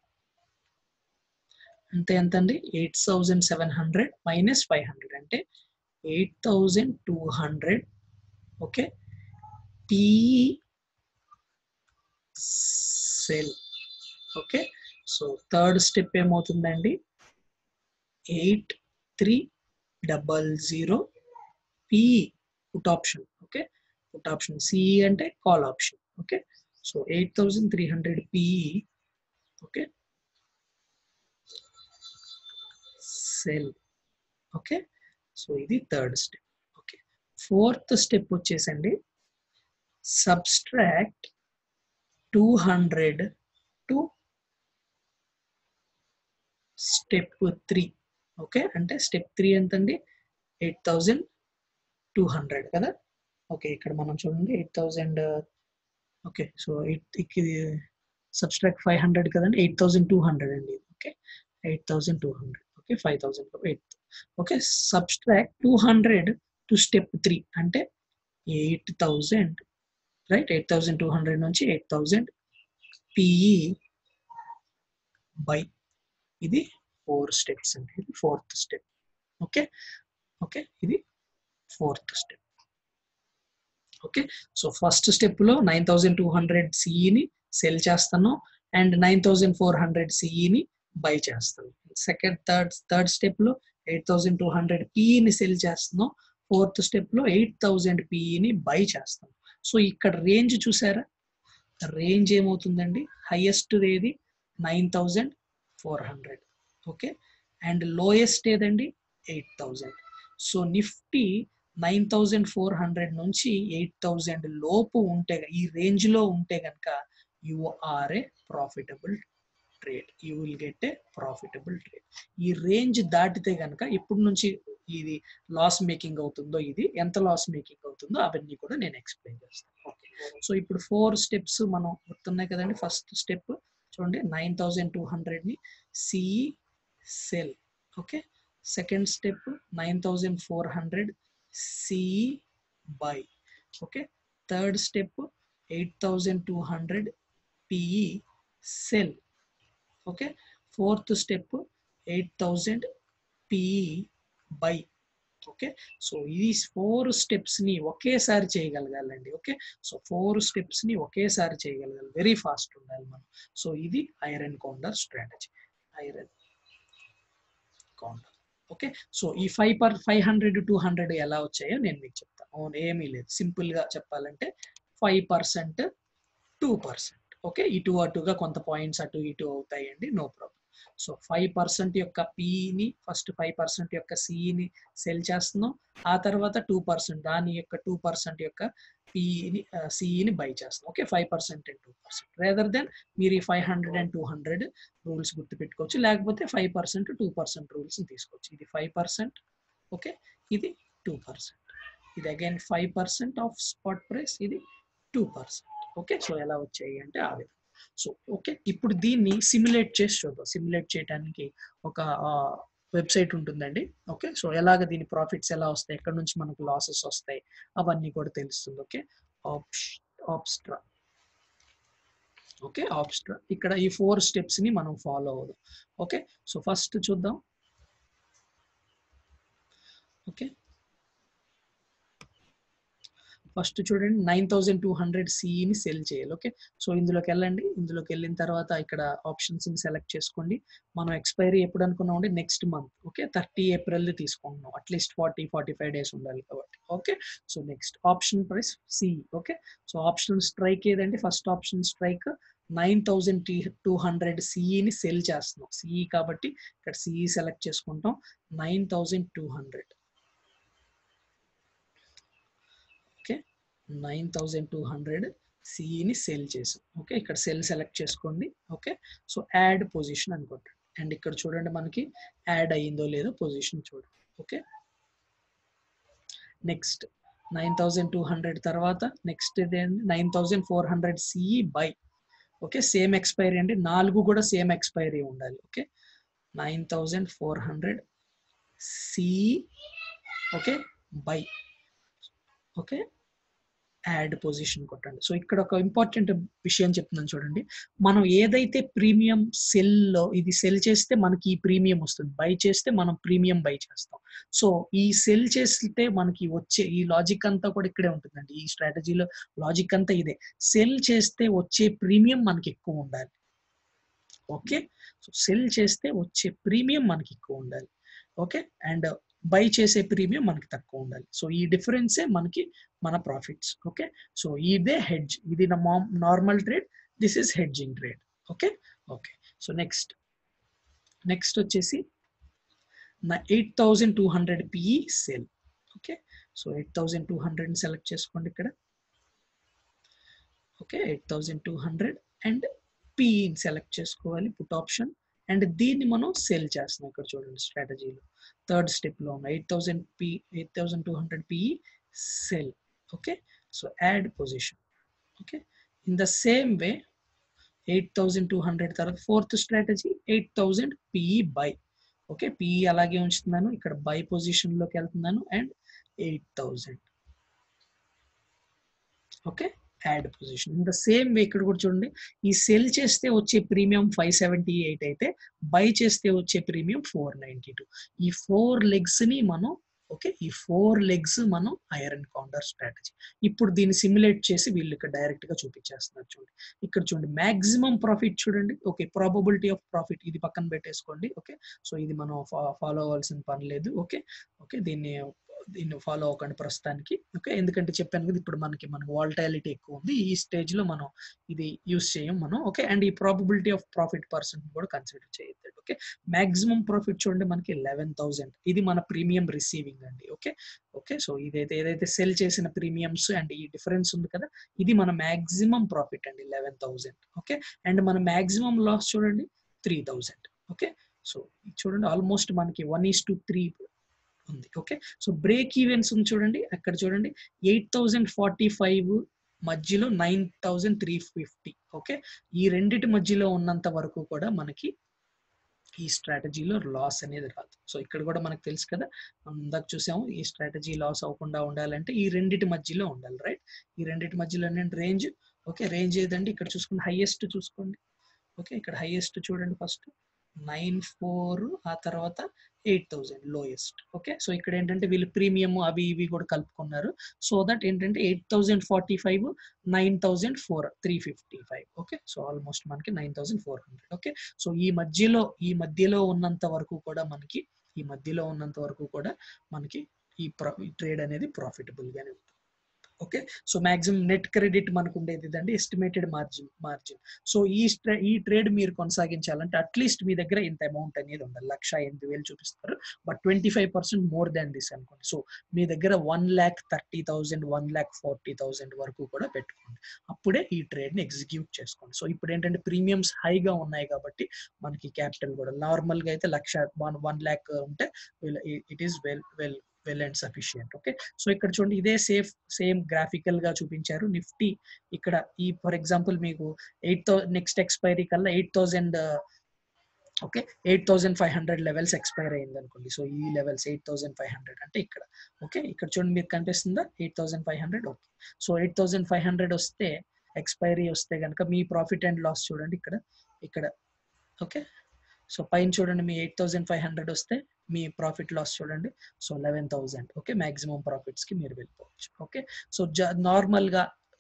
అంటే ఎంత అండి eight thousand seven hundred minus five hundred అంటే eight thousand two hundred okay P sell okay so third step ఏమవుతుందండి eight three double zero P put option okay put option CE అంటే call option okay so eight thousand three hundred PE okay sell okay so ఇది third step okay fourth step వచ్చేసండి subtract two hundred to step three okay అంటే step three ఎంతండి eight thousand two hundred కదా okay ఇక్కడ మనం చూడండి eight thousand okay so eight ఇది subtract five hundred కదండి ఎయిట్ థౌజండ్ టూ హండ్రెడ్ అండి okay eight thousand two hundred okay five thousand eight okay subtract two hundred to step three అంటే eight thousand right eight thousand two hundred నుంచి eight thousand PE buy ఇది four steps అండి ఇది fourth step okay okay ఇది fourth step okay so first స్టెప్లో nine thousand two hundred సిఈని sell చేస్తాను and nine thousand four hundred సిఈని buy చేస్తాను సెకండ్ థర్డ్ థర్డ్ స్టెప్లో ఎయిట్ థౌజండ్ టూ హండ్రెడ్ పిఈని సెల్ చేస్తున్నాం ఫోర్త్ స్టెప్లో ఎయిట్ థౌజండ్ పిఈని బై చేస్తాం సో ఇక్కడ రేంజ్ చూసారా రేంజ్ ఏమవుతుందండి హైయెస్ట్ ఏది nine thousand four hundred okay and lowest ఏదండి eight thousand so Nifty nine thousand four hundred నుంచి ఎయిట్ థౌజండ్ లోపు ఉంటే ఈ రేంజ్లో ఉంటే కనుక you are a profitable trade you will get a profitable trade ఈ రేంజ్ దాటితే కనుక ఇప్పటి నుంచి ఇది లాస్ మేకింగ్ అవుతుందో ఇది ఎంత లాస్ మేకింగ్ అవుతుందో అవన్నీ కూడా నేను ఎక్స్ప్లెయిన్ చేస్తాను ఓకే సో ఇప్పుడు ఫోర్ స్టెప్స్ మనం గుర్తున్నాయి కదండి ఫస్ట్ స్టెప్ చూడండి నైన్ థౌజండ్ టూ హండ్రెడ్ని CE sell okay second step nine thousand four hundred CE buy okay third step eight thousand two hundred PE sell okay fourth step eight thousand PE buy okay so ఈ four స్టెప్స్ని ఒకేసారి చేయగలగాలండి okay so four స్టెప్స్ని ఒకేసారి చేయగలగాలి very fast ఉండాలి మనం so ఇది iron condor strategy iron counter okay so ఈ five per five hundred two hundred ఎలా వచ్చాయో నేను మీకు చెప్తాను ఏమీ లేదు సింపుల్గా చెప్పాలంటే five percent two percent okay ఇటు అటుగా కొంత పాయింట్స్ అటు ఇటు అవుతాయండి no problem so five percent యొక్క పిని ఫస్ట్ ఫైవ్ పర్సెంట్ యొక్క సిఈని సెల్ చేస్తున్నాం ఆ తర్వాత టూ పర్సెంట్ దాని యొక్క టూ పర్సెంట్ యొక్క పిఈని సిఈని బై చేస్తున్నాం okay five percent and two percent rather than మీరు ఈ five hundred and two hundred rules గుర్తుపెట్టుకోవచ్చు లేకపోతే five percent two percent rules తీసుకోవచ్చు ఇది ఫైవ్ పర్సెంట్ ఓకే ఇది టూ పర్సెంట్ ఇది again five percent of spot price ఇది టూ పర్సెంట్ ఓకే సో ఎలా వచ్చాయి అంటే ఆ విధంగా సో ఓకే ఇప్పుడు దీన్ని సిమ్యులేట్ చేసి చూద్దాం సిమ్యులేట్ చేయడానికి ఒక వెబ్సైట్ ఉంటుందండి ఓకే సో ఎలాగ దీని ప్రాఫిట్స్ ఎలా వస్తాయి ఎక్కడ నుంచి మనకు లాసెస్ వస్తాయి అవన్నీ కూడా తెలుస్తుంది ఓకే ఆప్స్ట్రా ఓకే ఆప్స్ట్రా ఇక్కడ ఈ ఫోర్ స్టెప్స్ ని మనం ఫాలో అవుదాం ఓకే సో ఫస్ట్ చూద్దాం ఓకే ఫస్ట్ చూడండి నైన్ థౌజండ్ టూ హండ్రెడ్ సిఈని సెల్ చేయాలి ఓకే సో ఇందులోకి వెళ్ళండి ఇందులోకి వెళ్ళిన తర్వాత ఇక్కడ ఆప్షన్స్ సెలెక్ట్ చేసుకోండి మనం ఎక్స్పైరీ ఎప్పుడు అనుకున్నాం అంటే next month okay thirty April తీసుకుంటున్నాం at least forty forty five days ఉండాలి కాబట్టి okay so next option price CE okay so option strike ఏదంటే first option strike nine thousand two hundred సిఈని సెల్ చేస్తున్నాం సిఈ కాబట్టి ఇక్కడ సిఈ సెలెక్ట్ చేసుకుంటాం nine thousand two hundred okay nine thousand two hundred సిఈని sell చేసాం okay ఇక్కడ sell select చేసుకోండి ఓకే సో యాడ్ పొజిషన్ అనుకుంటాం అండ్ ఇక్కడ చూడండి మనకి యాడ్ అయ్యిందో లేదో పొజిషన్ చూడండి okay next nine thousand two hundred తర్వాత నెక్స్ట్ ఇదేంటి nine thousand four hundred CE buy okay same expiry అండి నాలుగు కూడా సేమ్ ఎక్స్పైరీ ఉండాలి okay nine thousand four hundred CE okay buy okay add position కొట్టండి సో ఇక్కడ ఒక ఇంపార్టెంట్ విషయం చెప్తున్నాను చూడండి మనం ఏదైతే ప్రీమియం సెల్లో ఇది సెల్ చేస్తే మనకి ఈ ప్రీమియం వస్తుంది బై చేస్తే మనం ప్రీమియం బై చేస్తాం సో ఈ సెల్ చేస్తే మనకి వచ్చే ఈ లాజిక్ అంతా కూడా ఇక్కడే ఉంటుందండి ఈ స్ట్రాటజీలో లాజిక్ అంతా ఇదే సెల్ చేస్తే వచ్చే ప్రీమియం మనకి ఎక్కువ ఉండాలి ఓకే సో సెల్ చేస్తే వచ్చే ప్రీమియం మనకి ఎక్కువ ఉండాలి ఓకే అండ్ బై చేసే ప్రీమియం మనకి తక్కువ ఉండాలి సో ఈ డిఫరెన్సే మనకి మన ప్రాఫిట్స్ ఓకే సో ఇదే హెడ్జ్ ఇది నా normal trade this is hedging trade okay okay so next next వచ్చేసి నా eight thousand two hundred PE sell okay so eight thousand two hundred select చేసుకోండి ఇక్కడ okay eight thousand two hundred and పిఈని select చేసుకోవాలి put option and దీన్ని మనం cell చేస్తున్నాం ఇక్కడ చూడండి స్ట్రాటజీలో థర్డ్ స్టెప్లో ఉన్న eight thousand P eight thousand two hundred PE sell okay so add position okay in the same way eight thousand two hundred తర్వాత fourth strategy eight thousand PE buy okay PE అలాగే ఉంచుతున్నాను ఇక్కడ buy పొజిషన్లోకి వెళ్తున్నాను and eight thousand okay add position in the same way ఇక్కడ కూడా చూడండి ఈ సెల్ చేస్తే వచ్చే ప్రీమియం ఫైవ్ సెవెంటీ ఎయిట్ అయితే బై చేస్తే వచ్చే ప్రీమియం ఫోర్ నైంటీ టూ ఈ ఫోర్ లెగ్స్ ని మనం ఓకే ఈ ఫోర్ లెగ్స్ మనం ఐరన్ కౌంటర్ స్ట్రాటజీ ఇప్పుడు దీన్ని సిమ్యులేట్ చేసి వీళ్ళు ఇక్కడ డైరెక్ట్ గా చూపించేస్తున్నారు చూడండి ఇక్కడ చూడండి మాక్సిమం ప్రాఫిట్ చూడండి ఓకే ప్రాబబిలిటీ ఆఫ్ ప్రాఫిట్ ఇది పక్కన పెట్టేసుకోండి ఓకే సో ఇది మనం ఫాలో అవ్వాల్సిన పని లేదు ఓకే ఓకే దీన్ని దీన్ని ఫాలో అవ్వకండి ప్రస్తుతానికి ఓకే ఎందుకంటే చెప్పాను కదా ఇప్పుడు మనకి మనకి వాల్టాలిటీ ఎక్కువ ఉంది ఈ స్టేజ్ లో మనం ఇది యూస్ చేయం మనం ఓకే అండ్ ఈ ప్రాబిలిటీ ఆఫ్ ప్రాఫిట్ పర్సెంట్ కూడా కన్సిడర్ చేయొద్దు ఓకే మాక్సిమం ప్రాఫిట్ చూడండి మనకి లెవెన్ థౌసండ్ ఇది మన ప్రీమియం రిసీవింగ్ అండి ఓకే ఓకే సో ఇదైతే ఏదైతే సెల్ చేసిన ప్రీమియమ్స్ అండ్ ఈ డిఫరెన్స్ ఉంది కదా ఇది మన మాక్సిమం ప్రాఫిట్ అండి లెవెన్ థౌసండ్ ఓకే అండ్ మన మాక్సిమం లాస్ చూడండి త్రీ థౌసండ్ ఓకే సో చూడండి ఆల్మోస్ట్ మనకి వన్ ఈస్ టు త్రీ ఉంది ఓకే సో బ్రేక్ ఈవెన్స్ ఉంది చూడండి అక్కడ చూడండి ఎయిట్ థౌజండ్ ఫార్టీ ఫైవ్ మధ్యలో nine thousand three fifty okay ఈ రెండిటి మధ్యలో ఉన్నంత వరకు కూడా మనకి ఈ స్ట్రాటజీలో లాస్ అనేది రాదు సో ఇక్కడ కూడా మనకు తెలుసు కదా మనం ఇందాక చూసాము ఈ స్ట్రాటజీ లాస్ అవ్వకుండా ఉండాలంటే ఈ రెండిటి మధ్యలో ఉండాలి రైట్ ఈ రెండిటి మధ్యలో రేంజ్ ఓకే రేంజ్ ఏదండి ఇక్కడ చూసుకోండి హైయెస్ట్ చూసుకోండి ఓకే ఇక్కడ హైయెస్ట్ చూడండి ఫస్ట్ నైన్ ఫోర్ ఆ తర్వాత eight thousand lowest okay so ఇక్కడ ఏంటంటే వీళ్ళు ప్రీమియం అవి ఇవి కూడా కలుపుకున్నారు సో దట్ ఏంటంటే eight thousand forty five nine thousand four three fifty five okay so almost మనకి nine thousand four hundred okay so ఈ మధ్యలో ఈ మధ్యలో ఉన్నంత వరకు కూడా మనకి ఈ మధ్యలో ఉన్నంత వరకు కూడా మనకి ఈ ట్రేడ్ అనేది ప్రాఫిటబుల్ గానే ఉంటుంది okay so maximum net credit మనకు ఉండేది ఇదండి ఎస్టిమేటెడ్ మార్జిన్ మార్జిన్ సో ఈ ఈ ట్రేడ్ మీరు కొనసాగించాలంటే అట్లీస్ట్ మీ దగ్గర ఇంత అమౌంట్ అనేది ఉండాలి లక్ష ఎనిమిది వేలు చూపిస్తారు but twenty five percent more than this అనుకోండి సో మీ దగ్గర one lakh thirty thousand one lakh forty thousand వరకు కూడా పెట్టుకోండి అప్పుడే ఈ ట్రేడ్ని ఎగ్జిక్యూట్ చేసుకోండి సో ఇప్పుడు ఏంటంటే ప్రీమియమ్స్ హైగా ఉన్నాయి కాబట్టి మనకి క్యాపిటల్ కూడా నార్మల్గా అయితే లక్ష వన్ వన్ ల్యాక్ ఉంటే it is well well well and sufficient okay so ఇక్కడ చూడండి ఇదే సేఫ్ సేమ్ గ్రాఫికల్ గా చూపించారు నిఫ్టీ ఇక్కడ ఈ ఫర్ ఎగ్జాంపుల్ మీకు ఎయిట్ థౌ నెక్స్ట్ ఎక్స్పైరీ కల్లా eight thousand okay eight thousand five hundred levels expire అయింది అనుకోండి సో ఈ levels eight thousand five hundred అంటే ఇక్కడ ఓకే ఇక్కడ చూడండి మీకు కనిపిస్తుందా eight thousand five hundred okay so eight thousand five hundred వస్తే ఎక్స్పైరీ వస్తే కనుక మీ ప్రాఫిట్ అండ్ లాస్ చూడండి ఇక్కడ ఇక్కడ ఓకే సో పైన చూడండి మీ ఎయిట్ థౌసండ్ ఫైవ్ హండ్రెడ్ వస్తే మీ ప్రాఫిట్ లాస్ చూడండి so eleven thousand okay maximum profits కి మీరు వెళ్ళిపోవచ్చు ఓకే సో నార్మల్ గా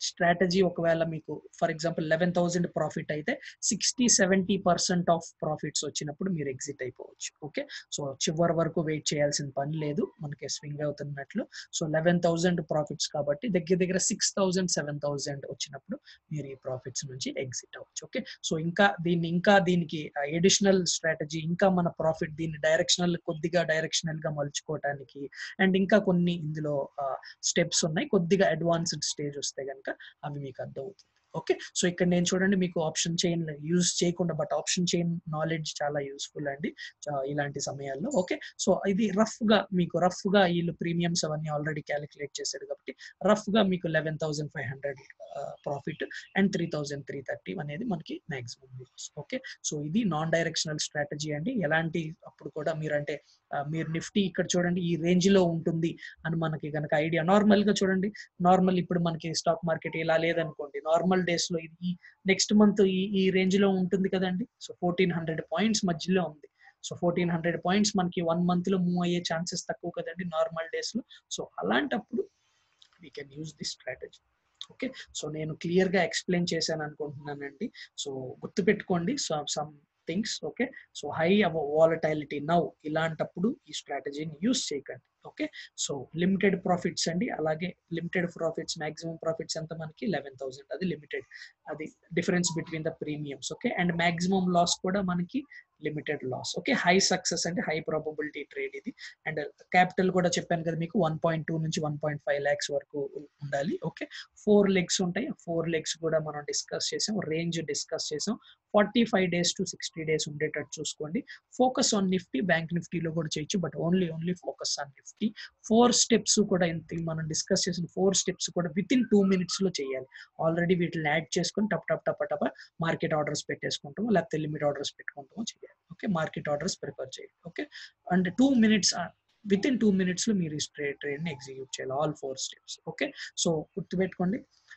స్ట్రాటజీ ఒకవేళ మీకు for example eleven thousand profit అయితే sixty seventy percent of profits వచ్చినప్పుడు మీరు ఎగ్జిట్ అయిపోవచ్చు ఓకే సో చివరి వరకు వెయిట్ చేయాల్సిన పని లేదు మనకి స్వింగ్ అవుతున్నట్లు సో లెవెన్ థౌసండ్ ప్రాఫిట్స్ కాబట్టి దగ్గర దగ్గర సిక్స్ థౌసండ్ సెవెన్ థౌసండ్ వచ్చినప్పుడు మీరు ఈ ప్రాఫిట్స్ నుంచి ఎగ్జిట్ అవ్వచ్చు ఓకే సో ఇంకా దీన్ని ఇంకా దీనికి ఎడిషనల్ స్ట్రాటజీ ఇంకా మన ప్రాఫిట్ దీన్ని డైరెక్షనల్ కొద్దిగా డైరెక్షనల్ గా మలుచుకోవటానికి అండ్ ఇంకా కొన్ని ఇందులో స్టెప్స్ ఉన్నాయి కొద్దిగా అడ్వాన్స్డ్ స్టేజ్ వస్తే కనుక అవి మీకు అర్థమవుతుంది ఓకే సో ఇక్కడ నేను చూడండి మీకు ఆప్షన్ చైన్ యూజ్ చేయకుండా బట్ ఆప్షన్ చైన్ నాలెడ్జ్ చాలా యూస్ఫుల్ అండి ఇలాంటి సమయాల్లో ఓకే సో ఇది రఫ్ గా మీకు రఫ్ గా వీళ్ళు ప్రీమియమ్స్ అవన్నీ ఆల్రెడీ క్యాలిక్యులేట్ చేశాడు కాబట్టి రఫ్ గా మీకు eleven thousand five hundred profit and three thousand three thirty అనేది మనకి మాక్సిమం లాస్ ఓకే సో ఇది నాన్ డైరెక్షనల్ స్ట్రాటజీ అండి ఎలాంటి అప్పుడు కూడా మీరు అంటే మీరు నిఫ్టీ ఇక్కడ చూడండి ఈ రేంజ్ లో ఉంటుంది అని మనకి కనుక ఐడియా నార్మల్ గా చూడండి నార్మల్ ఇప్పుడు మనకి స్టాక్ మార్కెట్ ఇలా లేదనుకోండి నార్మల్ డేస్ లో ఇది నెక్స్ట్ మంత్ ఈ ఈ రేంజ్ లో ఉంటుంది కదండి సో ఫోర్టీన్ హండ్రెడ్ పాయింట్స్ మధ్యలో ఉంది సో ఫోర్టీన్ హండ్రెడ్ పాయింట్స్ మనకి వన్ మంత్ లో మూవ్ అయ్యే ఛాన్సెస్ తక్కువ కదండి నార్మల్ డేస్ లో సో అలాంటప్పుడు we can use this strategy okay so నేను క్లియర్ గా ఎక్స్ప్లెయిన్ చేశాను అనుకుంటున్నానండి సో గుర్తుపెట్టుకోండి so some things okay so high volatility now ఇలాంటప్పుడు ఈ స్ట్రాటజీని యూస్ చేయకండి ఓకే సో లిమిటెడ్ ప్రాఫిట్స్ అండి అలాగే లిమిటెడ్ ప్రాఫిట్స్ మాక్సిమం ప్రాఫిట్స్ ఎంత మనకి లెవెన్ థౌసండ్ అది లిమిటెడ్ అది difference between the premiums okay and maximum loss కూడా మనకి limited loss okay high success అంటే హై ప్రాబబిలిటీ ట్రేడ్ ఇది అండ్ క్యాపిటల్ కూడా చెప్పాను కదా మీకు వన్ పాయింట్ టూ నుంచి వన్ పాయింట్ ఫైవ్ ల్యాక్స్ వరకు ఉండాలి ఓకే ఫోర్ లెగ్స్ ఉంటాయి ఫోర్ లెగ్స్ కూడా మనం డిస్కస్ చేసాం రేంజ్ డిస్కస్ చేసాం forty five days to sixty days ఉండేటట్టు చూసుకోండి ఫోకస్ ఆన్ నిఫ్టీ బ్యాంక్ నిఫ్టీలో కూడా చేయొచ్చు but only only focus on Nifty four steps కూడా ఇంత మనం డిస్కస్ చేసిన ఫోర్ స్టెప్స్ కూడా విత్ ఇన్ టూ మినిట్స్ లో చేయాలి ఆల్రెడీ వీటిని యాడ్ చేసుకొని టప్ టప్ టప్ టప్ మార్కెట్ ఆర్డర్స్ పెట్టేసుకుంటాము లేకపోతే లిమిట్ ఆర్డర్స్ పెట్టుకుంటాము చేయాలి ఓకే మార్కెట్ ఆర్డర్స్ ప్రిఫర్ చేయండి okay and two minutes within two minutes లో మీరు ఈ ట్రేడ్ ట్రేడ్ ని ఎగ్జిక్యూట్ చేయాలి all four steps okay so గుర్తుపెట్టుకోండి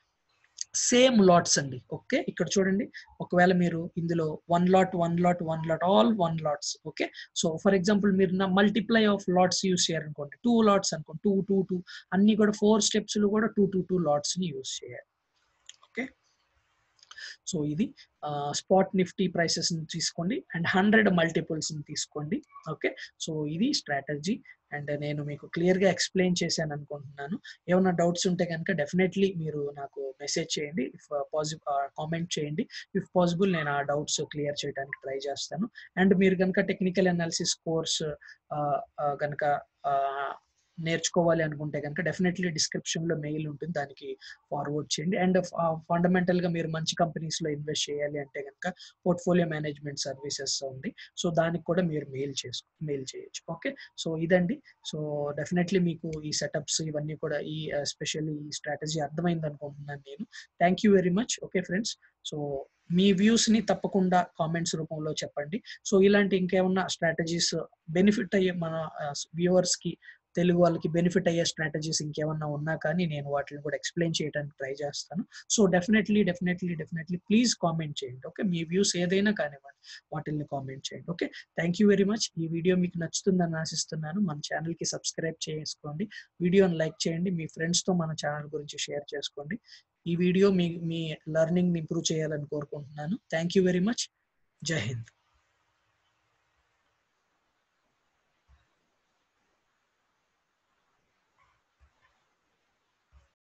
సేమ్ లాట్స్ అండి ఓకే ఇక్కడ చూడండి ఒకవేళ మీరు ఇందులో one lot one lot one lot all one lots okay so for example మీరు నా మల్టిప్లై ఆఫ్ లాట్స్ యూస్ చేయాలనుకోండి టూ లాట్స్ అనుకోండి టూ టూ టూ అన్ని కూడా ఫోర్ స్టెప్స్ లో కూడా టూ టూ టూ లాట్స్ ని యూస్ చేయాలి ఓకే సో ఇది స్పాట్ నిఫ్టీ ప్రైసెస్ తీసుకోండి అండ్ హండ్రెడ్ మల్టిపుల్స్ తీసుకోండి ఓకే సో ఇది స్ట్రాటజీ అండ్ నేను మీకు క్లియర్గా ఎక్స్ప్లెయిన్ చేశాను అనుకుంటున్నాను ఏమైనా డౌట్స్ ఉంటే కనుక డెఫినెట్లీ మీరు నాకు మెసేజ్ చేయండి ఇఫ్ పాసిబుల్ కామెంట్ చేయండి ఇఫ్ పాసిబుల్ నేను ఆ డౌట్స్ క్లియర్ చేయడానికి ట్రై చేస్తాను అండ్ మీరు కనుక టెక్నికల్ అనాలిసిస్ కోర్స్ కనుక నేర్చుకోవాలి అనుకుంటే కనుక డెఫినెట్లీ డిస్క్రిప్షన్ లో మెయిల్ ఉంటుంది దానికి ఫార్వర్డ్ చేయండి అండ్ ఫండమెంటల్ గా మీరు మంచి కంపెనీస్ లో ఇన్వెస్ట్ చేయాలి అంటే కనుక పోర్ట్ఫోలియో మేనేజ్మెంట్ సర్వీసెస్ ఉంది సో దానికి కూడా మీరు మెయిల్ చేసుకో మెయిల్ చేయొచ్చు ఓకే సో ఇదండి సో డెఫినెట్లీ మీకు ఈ సెటప్స్ ఇవన్నీ కూడా ఈ ఎస్పెషల్లీ ఈ స్ట్రాటజీ అర్థమైంది అనుకుంటున్నాను నేను thank you very much okay friends so మీ వ్యూస్ ని తప్పకుండా కామెంట్స్ రూపంలో చెప్పండి సో ఇలాంటి ఇంకేమన్నా స్ట్రాటజీస్ బెనిఫిట్ అయ్యే మన వ్యూవర్స్ కి తెలుగు వాళ్ళకి బెనిఫిట్ అయ్యే స్ట్రాటజీస్ ఇంకేమన్నా ఉన్నా కానీ నేను వాటిని కూడా ఎక్స్ప్లెయిన్ చేయడానికి ట్రై చేస్తాను so definitely definitely definitely please comment చేయండి ఓకే మీ వ్యూస్ ఏదైనా కానివ్వండి వాటిని కామెంట్ చేయండి okay thank you very much ఈ వీడియో మీకు నచ్చుతుందని ఆశిస్తున్నాను మన ఛానల్కి సబ్స్క్రైబ్ చేసుకోండి వీడియోని లైక్ చేయండి మీ ఫ్రెండ్స్తో మన ఛానల్ గురించి షేర్ చేసుకోండి ఈ వీడియో మీ మీ లెర్నింగ్ ఇంప్రూవ్ చేయాలని కోరుకుంటున్నాను థ్యాంక్ యూ వెరీ మచ్ జై హింద్